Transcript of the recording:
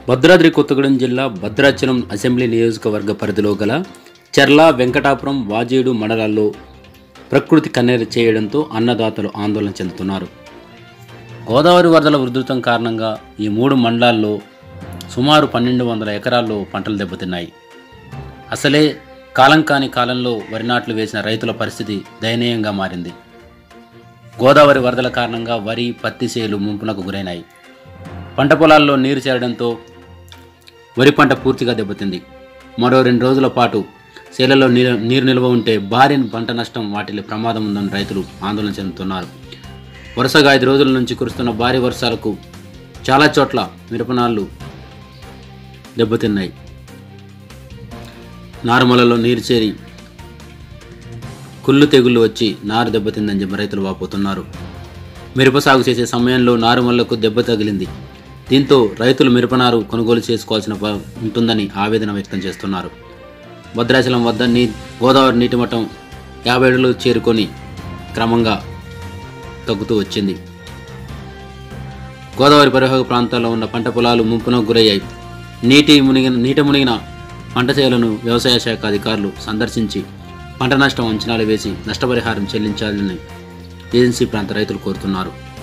భద్రాద్రి కొత్తగూడెం జిల్లా భద్రాచలం అసెంబ్లీ నియోజకవర్గ పరిధిలో గల చెర్ల వెంకటాపురం వాజేడు మండలాల్లో ప్రకృతి కన్నెర చేయడంతో అన్నదాతలు ఆందోళన చెందుతున్నారు గోదావరి వరదల ఉధృతం కారణంగా ఈ మూడు మండలాల్లో సుమారు పన్నెండు వందల ఎకరాల్లో పంటలు దెబ్బతిన్నాయి అసలే కాలం కాని కాలంలో వరి నాట్లు వేసిన రైతుల పరిస్థితి దయనీయంగా మారింది గోదావరి వరదల కారణంగా వరి పత్తి చేలు ముంపునకు గురైనాయి పంట పొలాల్లో నీరు చేరడంతో వరి పంట పూర్తిగా దెబ్బతింది మరో రెండు రోజుల పాటు చేలలో నీరు నీరు నిల్వ ఉంటే భారీ పంట నష్టం వాటిల్లి ప్రమాదం ఉందని రైతులు ఆందోళన చెందుతున్నారు వరుసగా ఐదు రోజుల నుంచి కురుస్తున్న భారీ వర్షాలకు చాలా చోట్ల మిరపనాళ్ళు దెబ్బతిన్నాయి నారుమలలో నీరు చేరి కుళ్ళు తెగుళ్ళు వచ్చి నారు దెబ్బతిందని చెప్పి రైతులు వాపోతున్నారు మిరప సాగు చేసే సమయంలో నారుమల్లకు దెబ్బ తగిలింది దీంతో రైతులు మిరపనారు కొనుగోలు చేసుకోవాల్సిన ప- ఉంటుందని ఆవేదన వ్యక్తం చేస్తున్నారు భద్రాచలం వద్ద నీ గోదావరి నీటి మట్టం యాభై అడుగులు చేరుకొని క్రమంగా తగ్గుతూ వచ్చింది గోదావరి పరివాహక ప్రాంతాల్లో ఉన్న పంట పొలాలు ముంపునకు గురయ్యాయి నీటి మునిగిన నీట మునిగిన పంట చేలను వ్యవసాయ శాఖ అధికారులు సందర్శించి పంట నష్టం అంచనాలు వేసి నష్టపరిహారం చెల్లించాలని ఏజెన్సీ ప్రాంత రైతులు కోరుతున్నారు